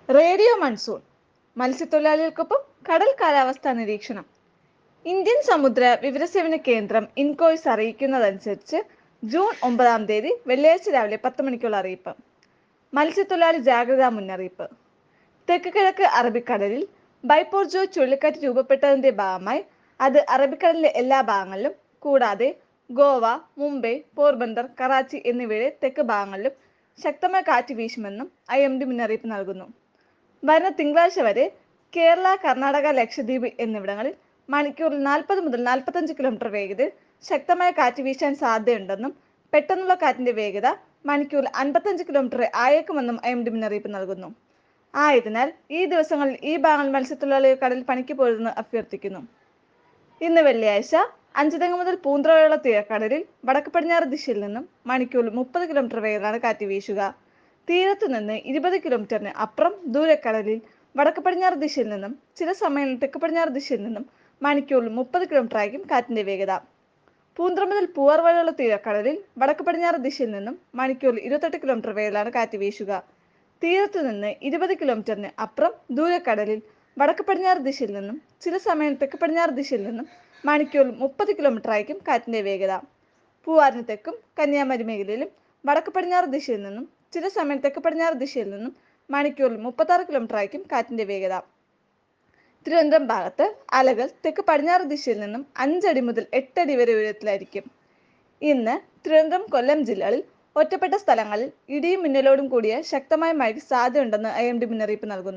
radio monsoon മത്സ്യത്തൊഴിലാളികൾക്കൊപ്പം കടൽ കാലാവസ്ഥാ നിരീക്ഷണം ഇന്ത്യൻ സമുദ്ര വിവരസേവന കേന്ദ്രം ഇൻകോയ്സ് അറിയിക്കുന്നതനുസരിച്ച് ജൂൺ ഒമ്പതാം തീയതി വെള്ളിയാഴ്ച രാവിലെ പത്ത് മണിക്കുള്ള അറിയിപ്പ് മത്സ്യത്തൊഴിലാളി ജാഗ്രതാ മുന്നറിയിപ്പ് തെക്ക് കിഴക്ക് അറബിക്കടലിൽ ബൈപ്പോർജോ ചുഴലിക്കാറ്റ് രൂപപ്പെട്ടതിന്റെ ഭാഗമായി അത് അറബിക്കടലിലെ എല്ലാ ഭാഗങ്ങളിലും കൂടാതെ ഗോവ മുംബൈ പോർബന്ദർ കറാച്ചി എന്നിവയുടെ തെക്ക് ഭാഗങ്ങളിലും ശക്തമായ കാറ്റ് വീശുമെന്നും ഐ എം ഡി മുന്നറിയിപ്പ് നൽകുന്നു വരുന്ന തിങ്കളാഴ്ച വരെ കേരള കർണാടക ലക്ഷദ്വീപ് എന്നിവിടങ്ങളിൽ മണിക്കൂറിൽ നാൽപ്പത് മുതൽ നാൽപ്പത്തഞ്ച് കിലോമീറ്റർ വേഗതയിൽ ശക്തമായ കാറ്റ് വീശാൻ സാധ്യതയുണ്ടെന്നും പെട്ടെന്നുള്ള കാറ്റിന്റെ വേഗത മണിക്കൂറിൽ അൻപത്തഞ്ച് കിലോമീറ്റർ ആയേക്കുമെന്നും ഐ എം ഡി മുന്നറിയിപ്പ് നൽകുന്നു ആയതിനാൽ ഈ ദിവസങ്ങളിൽ ഈ ഭാഗങ്ങൾ മത്സ്യത്തൊഴിലാളികൾ കടലിൽ പണിക്ക് പോരുതെന്ന് അഭ്യർത്ഥിക്കുന്നു ഇന്ന് വെള്ളിയാഴ്ച അഞ്ചുതെങ്ങ് മുതൽ പൂന്തറയുള്ള തീരക്കടലിൽ വടക്ക് പടിഞ്ഞാറ് ദിശയിൽ നിന്നും മണിക്കൂറിൽ മുപ്പത് കിലോമീറ്റർ വേഗത്തിലാണ് കാറ്റ് വീശുക തീരത്ത് നിന്ന് ഇരുപത് കിലോമീറ്ററിന് അപ്പുറം ദൂരക്കടലിൽ വടക്ക് പടിഞ്ഞാറ് ദിശയിൽ നിന്നും ചില സമയങ്ങളിൽ തെക്ക് പടിഞ്ഞാറ് ദിശയിൽ നിന്നും മണിക്കൂറിൽ മുപ്പത് കിലോമീറ്റർ ആയിരിക്കും കാറ്റിന്റെ വേഗത പൂന്തറ മുതൽ പൂവാർ വരെയുള്ള തീരക്കടലിൽ വടക്ക് പടിഞ്ഞാറ് ദിശയിൽ നിന്നും മണിക്കൂറിൽ ഇരുപത്തെട്ട് കിലോമീറ്റർ വേഗത്തിലാണ് കാറ്റ് വീശുക തീരത്ത് നിന്ന് ഇരുപത് കിലോമീറ്ററിന് അപ്പുറം ദൂരക്കടലിൽ വടക്ക് പടിഞ്ഞാറ് ദിശയിൽ നിന്നും ചില സമയം തെക്ക് പടിഞ്ഞാറ് ദിശയിൽ നിന്നും മണിക്കൂറിൽ മുപ്പത് കിലോമീറ്റർ ആയിരിക്കും കാറ്റിന്റെ വേഗത പൂവാറിന് തെക്കും കന്യാകുമാരി മേഖലയിലും വടക്ക് പടിഞ്ഞാറ് ദിശയിൽ നിന്നും ചില സമയം തെക്ക് പടിഞ്ഞാറ് ദിശയിൽ നിന്നും മണിക്കൂറിൽ മുപ്പത്താറ് കിലോമീറ്റർ ആയിരിക്കും കാറ്റിന്റെ വേഗത തിരുവനന്തപുരം ഭാഗത്ത് അലകൾ തെക്ക് പടിഞ്ഞാറ് ദിശയിൽ നിന്നും അഞ്ചടി മുതൽ എട്ടടി വരെ ഉയരത്തിലായിരിക്കും ഇന്ന് തിരുവനന്തപുരം കൊല്ലം ജില്ലകളിൽ ഒറ്റപ്പെട്ട സ്ഥലങ്ങളിൽ ഇടിയും മിന്നലോടും കൂടിയ ശക്തമായ മഴയ്ക്ക് സാധ്യതയുണ്ടെന്ന് ഐ എം ഡി മുന്നറിയിപ്പ് നൽകുന്നു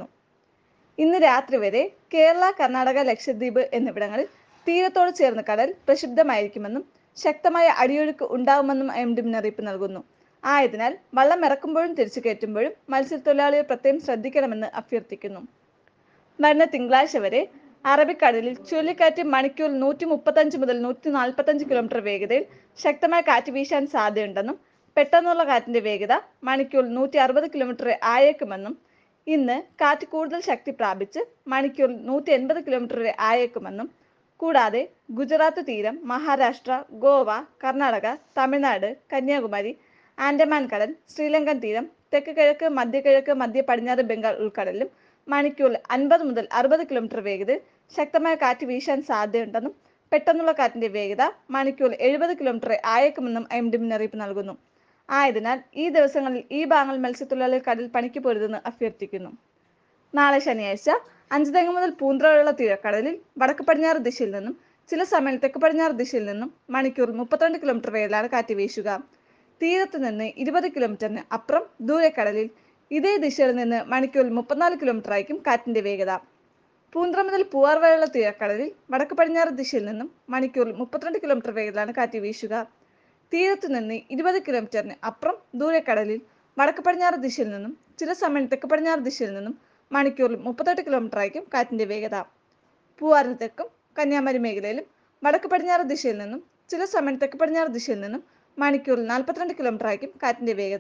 ഇന്ന് രാത്രി വരെ കേരള കർണാടക ലക്ഷദ്വീപ് എന്നിവിടങ്ങളിൽ തീരത്തോട് ചേർന്ന് കടൽ പ്രക്ഷുബ്ധമായിരിക്കുമെന്നും ശക്തമായ അടിയൊഴുക്ക് ഉണ്ടാകുമെന്നും ഐ എം ഡി മുന്നറിയിപ്പ് നൽകുന്നു ആയതിനാൽ വള്ളം ഇറക്കുമ്പോഴും തിരിച്ചു കയറ്റുമ്പോഴും മത്സ്യത്തൊഴിലാളികൾ പ്രത്യേകം ശ്രദ്ധിക്കണമെന്ന് അഭ്യർത്ഥിക്കുന്നു വരുന്ന തിങ്കളാഴ്ച വരെ അറബിക്കടലിൽ ചുഴലിക്കാറ്റ് മണിക്കൂറിൽ നൂറ്റി മുപ്പത്തഞ്ച് മുതൽ നൂറ്റി നാൽപ്പത്തഞ്ച് കിലോമീറ്റർ വേഗതയിൽ ശക്തമായ കാറ്റ് വീശാൻ സാധ്യതയുണ്ടെന്നും പെട്ടെന്നുള്ള കാറ്റിന്റെ വേഗത മണിക്കൂറിൽ നൂറ്റി അറുപത് കിലോമീറ്റർ ആയേക്കുമെന്നും ഇന്ന് കാറ്റ് കൂടുതൽ ശക്തി പ്രാപിച്ച് മണിക്കൂറിൽ നൂറ്റി എൺപത് കിലോമീറ്റർ വരെ ആയേക്കുമെന്നും കൂടാതെ ഗുജറാത്ത് തീരം മഹാരാഷ്ട്ര ഗോവ കർണാടക തമിഴ്നാട് കന്യാകുമാരി ആൻഡമാൻ കടൽ ശ്രീലങ്കൻ തീരം തെക്ക് കിഴക്ക് മധ്യ കിഴക്ക് മധ്യ പടിഞ്ഞാറ് ബംഗാൾ ഉൾക്കടലിലും മണിക്കൂറിൽ അൻപത് മുതൽ അറുപത് കിലോമീറ്റർ വേഗതയിൽ ശക്തമായ കാറ്റ് വീശാൻ സാധ്യതയുണ്ടെന്നും പെട്ടെന്നുള്ള കാറ്റിന്റെ വേഗത മണിക്കൂറിൽ എഴുപത് കിലോമീറ്റർ ആയേക്കുമെന്നും ഐ എം ഡി മുന്നറിയിപ്പ് നൽകുന്നു ആയതിനാൽ ഈ ദിവസങ്ങളിൽ ഈ ഭാഗങ്ങൾ മത്സ്യത്തൊഴിലാളികൾ കടൽ പണിക്ക് പോരുതെന്ന് അഭ്യർത്ഥിക്കുന്നു നാളെ ശനിയാഴ്ച അഞ്ചുതെങ്ങ് മുതൽ പൂന്തറയുള്ള തീരക്കടലിൽ വടക്ക് പടിഞ്ഞാറ് ദിശയിൽ നിന്നും ചില സമയം തെക്ക് പടിഞ്ഞാറ് ദിശയിൽ നിന്നും മണിക്കൂറിൽ മുപ്പത്തിരണ്ട് കിലോമീറ്റർ വേഗത്തിലാണ് കാറ്റ് വീശുക തീരത്ത് നിന്ന് ഇരുപത് കിലോമീറ്ററിന് അപ്പുറം ദൂരക്കടലിൽ ഇതേ ദിശയിൽ നിന്ന് മണിക്കൂറിൽ മുപ്പത്തിനാല് കിലോമീറ്റർ ആയിരിക്കും കാറ്റിന്റെ വേഗത പൂന്തറ മുതൽ പൂവാർ വരെയുള്ള തീരക്കടലിൽ വടക്ക് പടിഞ്ഞാറ് ദിശയിൽ നിന്നും മണിക്കൂറിൽ മുപ്പത്തിരണ്ട് കിലോമീറ്റർ വേഗത്തിലാണ് കാറ്റ് വീശുക തീരത്ത് നിന്ന് ഇരുപത് കിലോമീറ്ററിന് അപ്പുറം ദൂരക്കടലിൽ വടക്ക് പടിഞ്ഞാറ് ദിശയിൽ നിന്നും ചില സമയം തെക്ക് പടിഞ്ഞാറ് ദിശയിൽ നിന്നും മണിക്കൂറിൽ മുപ്പത്തെട്ട് കിലോമീറ്റർ ആയിരിക്കും കാറ്റിന്റെ വേഗത പൂവാറിന് തെക്കും കന്യാകുമാരി മേഖലയിലും വടക്ക് പടിഞ്ഞാറ് ദിശയിൽ നിന്നും ചില സമയം തെക്ക് പടിഞ്ഞാറ് ദിശയിൽ നിന്നും മണിക്കൂറിൽ നാൽപ്പത്തിരണ്ട് കിലോമീറ്റർ ആയിരിക്കും കാറ്റിന്റെ വേഗത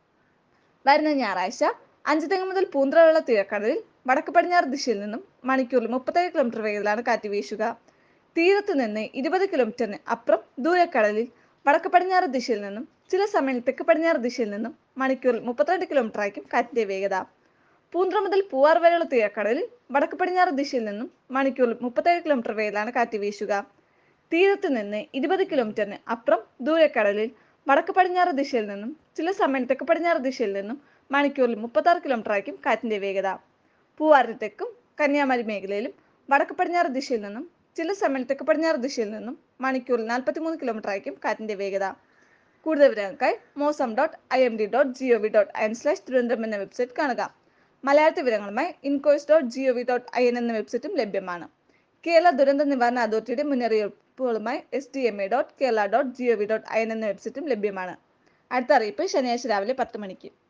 വരുന്ന ഞായറാഴ്ച അഞ്ചുതെങ്ങ് മുതൽ പൂന്തറയുള്ള തീരക്കടലിൽ വടക്ക് പടിഞ്ഞാറ് ദിശയിൽ നിന്നും മണിക്കൂറിൽ മുപ്പത്തേഴ് കിലോമീറ്റർ വേഗത്തിലാണ് കാറ്റ് വീശുക തീരത്ത് നിന്ന് ഇരുപത് കിലോമീറ്ററിന് അപ്പുറം ദൂരക്കടലിൽ വടക്ക് പടിഞ്ഞാറ് ദിശയിൽ നിന്നും ചില സമയം തെക്ക് പടിഞ്ഞാറ് ദിശയിൽ നിന്നും മണിക്കൂറിൽ മുപ്പത്തിരണ്ട് കിലോമീറ്റർ ആയിരിക്കും കാറ്റിന്റെ വേഗത പൂന്തറ മുതൽ പൂവാർ വരെയുള്ള തീരക്കടലിൽ വടക്ക് പടിഞ്ഞാറ് ദിശയിൽ നിന്നും മണിക്കൂറിൽ മുപ്പത്തേഴ് കിലോമീറ്റർ വേഗത്തിലാണ് കാറ്റ് വീശുക തീരത്ത് നിന്ന് ഇരുപത് കിലോമീറ്ററിന് അപ്പുറം ദൂരക്കടലിൽ വടക്ക് പടിഞ്ഞാറ് ദിശയിൽ നിന്നും ചില സമയം തെക്ക് പടിഞ്ഞാറ് ദിശയിൽ നിന്നും മണിക്കൂറിൽ മുപ്പത്താറ് കിലോമീറ്റർ ആയിരിക്കും കാറ്റിന്റെ വേഗത പൂവാറിന് തെക്കും കന്യാകുമാരി മേഖലയിലും വടക്ക് പടിഞ്ഞാറ് ദിശയിൽ നിന്നും ചില സമയം തെക്ക് പടിഞ്ഞാറ് ദിശയിൽ നിന്നും മണിക്കൂറിൽ നാൽപ്പത്തിമൂന്ന് കിലോമീറ്റർ ആയിരിക്കും കാറ്റിന്റെ വേഗത കൂടുതൽ വിവരങ്ങൾക്കായി Mausam dot I M D dot G O V dot I N slash Thiruvananthapuram എന്ന വെബ്സൈറ്റ് കാണുക മലയാളത്തിൽ വിവരങ്ങളുമായി INCOIS dot G O V dot I N എന്ന വെബ്സൈറ്റും ലഭ്യമാണ് കേരള ദുരന്ത നിവാരണ അതോറിറ്റിയുടെ മുന്നറിയിപ്പുകളുമായി S D M A dot Kerala dot G O V dot I N എന്ന വെബ്സൈറ്റും ലഭ്യമാണ് അടുത്ത അറിയിപ്പ് ശനിയാഴ്ച രാവിലെ പത്ത് മണിക്ക്